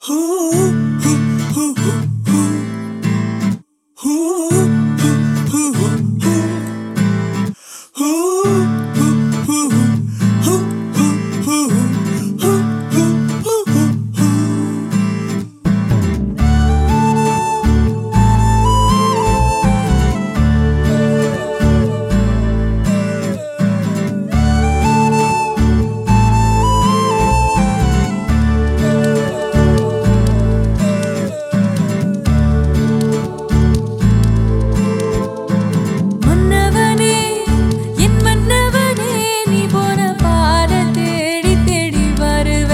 மன்னவனே என் மன்னவனே நீ போன பாத தேடி தேடி வருவ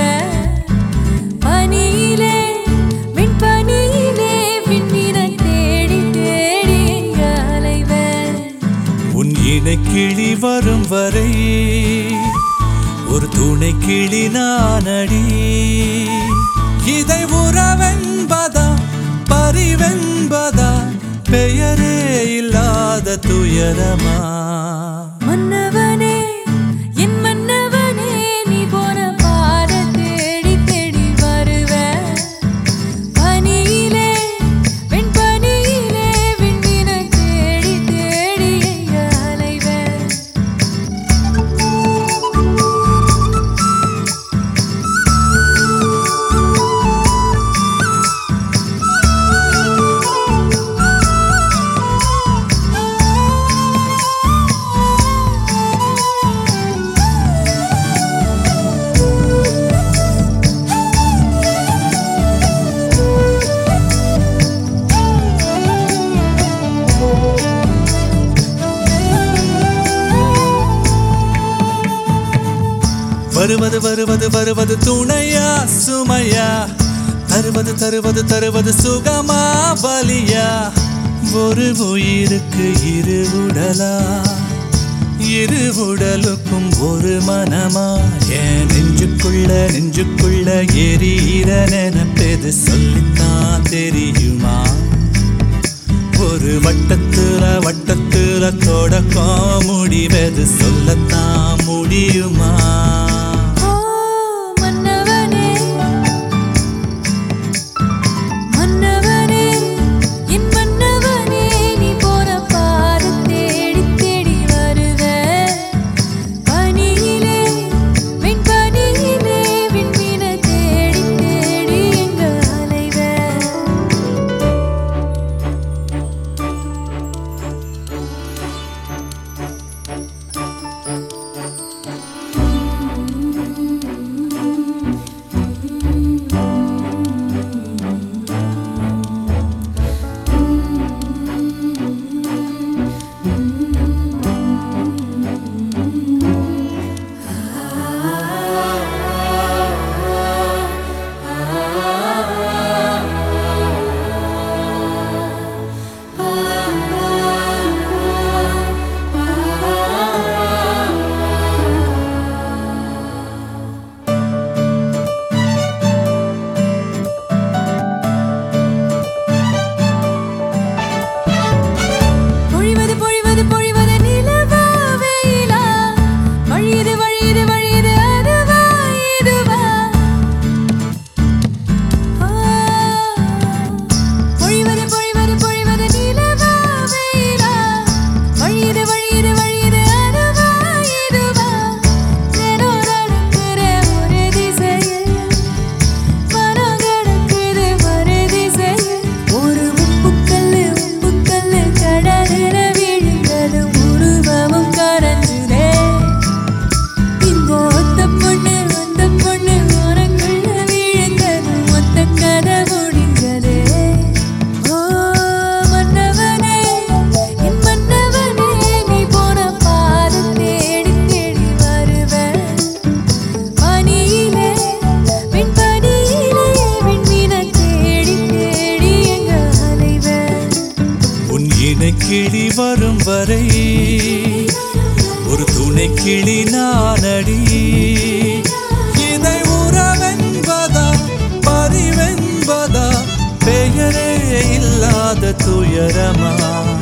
பனியிலே விண்பனியிலே விண்ணின தேடி தேடி எங்க அலைவ உன் இணை கிளி வரும் வரை ஒரு துணை கிளி நானடி இதை உறவென்பதா பரிவென்பதா பெயரே இல்லாத துயரமா மன்னவனே என் மன்னவனே நீ போன பாத தேடி தேடி வருவ பனியிலே வெண்பனியிலே விண்ணின தேடி தேடி எங்க அலைவ வருவது வருவது வருவது துணையா சுமையா தருவது தருவது தருவது சுகமா பலியா ஒரு உயிருக்கு இரு உடலா இரு உடலுக்கும் ஒரு மனமா என் நெஞ்சுக்குள்ள நெஞ்சுக்குள்ள எரியிற நினைப்பது சொல்லித்தான் தெரியுமா ஒரு வட்டத்துல வட்டத்துல தொடக்கம் முடிவது சொல்லத்தான் முடியுமா ஓ மன்னவனே மன்னவனே என் மன்னவனே நீ போன பாத தேடி தேடி வருவ பனியிலே வெண்பனியிலே விண்மீன தேடி தேடி எங்க அலைவ பொழிவது பொழிவது பொழிவது நிலவா வெயிலா வழியுது வழியுது வழியுது அதுவா இதுவா ஆ. பொழிவது பொழிவது பொழிவது நிலவா வெயிலா வழியுது வழியுது வழியுது அதுவா இதுவா தினம் நடக்கிற ஒரு திசையில் மனம் கிடக்குது மறு திசையில் ஒரு உப்புக்கல்லு உப்புக்கல்லு கடலில விழுந்தது உருவமும் கரைஞ்சுதே இந்த ஒத்த பொண்ணு ஒத்த பொண்ணு உனக்குள்ள விழுந்தது ஒத்த கதை முடிஞ்சதே ஓ மன்னவனே என் மன்னவனே நீ போன பாத தேடி தேடி வருவ பனியிலே விண்பனியிலே விண்மீன தேடி தேடி எங்க அலைவ உன் இணை கிளி வரும் வரை ஒரு துணை கிளி நானடி இதை உறவென்பதா பரிவென்பதா பெயரே இல்லாத துயரமா